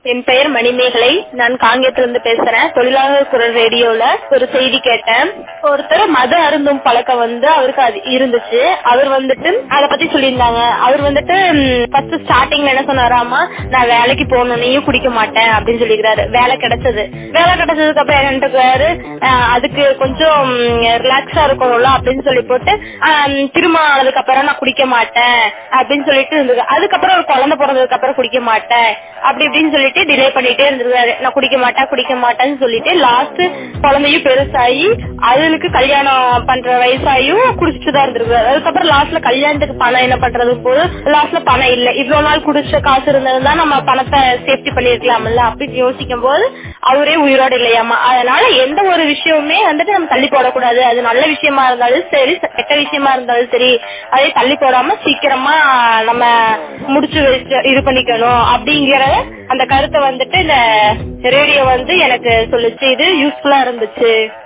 என் பெயர் மணிமேகலை நான் காங்கேயத்திலிருந்து பேசுறேன் தொழிலாளர் குரல் ரேடியோல ஒரு செய்தி கேட்டேன் ஒருத்தர் மது அருந்தும் பழக்கம் வந்து அவருக்கு அது இருந்துச்சு அவர் வந்துட்டு அத பத்தி சொல்லியிருந்தாங்க அவர் வந்துட்டு ஃபர்ஸ்ட் ஸ்டார்டிங்ல என்ன சொன்னாராமா நான் வேலைக்கு போகணும்னையும் குடிக்க மாட்டேன் அப்படின்னு சொல்லிக்கிறாரு வேலை கிடைச்சது வேலை கிடைச்சதுக்கு அப்புறம் என்னன்றாரு அதுக்கு கொஞ்சம் ரிலாக்ஸா இருக்கணும்ல அப்படின்னு சொல்லி போட்டு ஆஹ், திருமணம் ஆனதுக்கு அப்புறம் நான் குடிக்க மாட்டேன் அப்படின்னு சொல்லிட்டு இருந்தது அதுக்கப்புறம் ஒரு குழந்தை பிறந்ததுக்கு அப்புறம் குடிக்க மாட்டேன் அப்படி இப்படின்னு சொல்லிட்டு டிலே பண்ணிட்டே இருந்திருக்காரு நான் குடிக்க மாட்டேன் குடிக்க மாட்டேன்னு சொல்லிட்டு லாஸ்ட் குழந்தையும் பெருசாகி அதுக்கு கல்யாணம் பண்ற வயசாயும் குடிச்சிட்டு தான் இருந்திருக்காரு அதுக்கப்புறம் லாஸ்ட்ல கல்யாணத்துக்கு பணம் என்ன பண்றது போது லாஸ்ட்ல பணம் இல்ல இவ்வளவு நாள் குடிச்ச காசு இருந்ததுன்னா நம்ம பணத்தை சேஃப்டி பண்ணிருக்கலாம்ல அப்படின்னு யோசிக்கும் போது அவரே உயிரோடு இல்லையாமா அதனால எந்த ஒரு விஷயமுமே வந்துட்டு நம்ம தள்ளி போடக்கூடாது அது நல்ல விஷயமா இருந்தாலும் சரி கெட்ட விஷயமா இருந்தாலும் சரி அதை தள்ளி போடாம சீக்கிரமா நம்ம முடிச்சு வச்சு இது பண்ணிக்கணும் அப்படிங்கிற அந்த கருத்தை வந்துட்டு இந்த ரேடியோ வந்து எனக்கு சொல்லுச்சு இது யூஸ்ஃபுல்லா இருந்துச்சு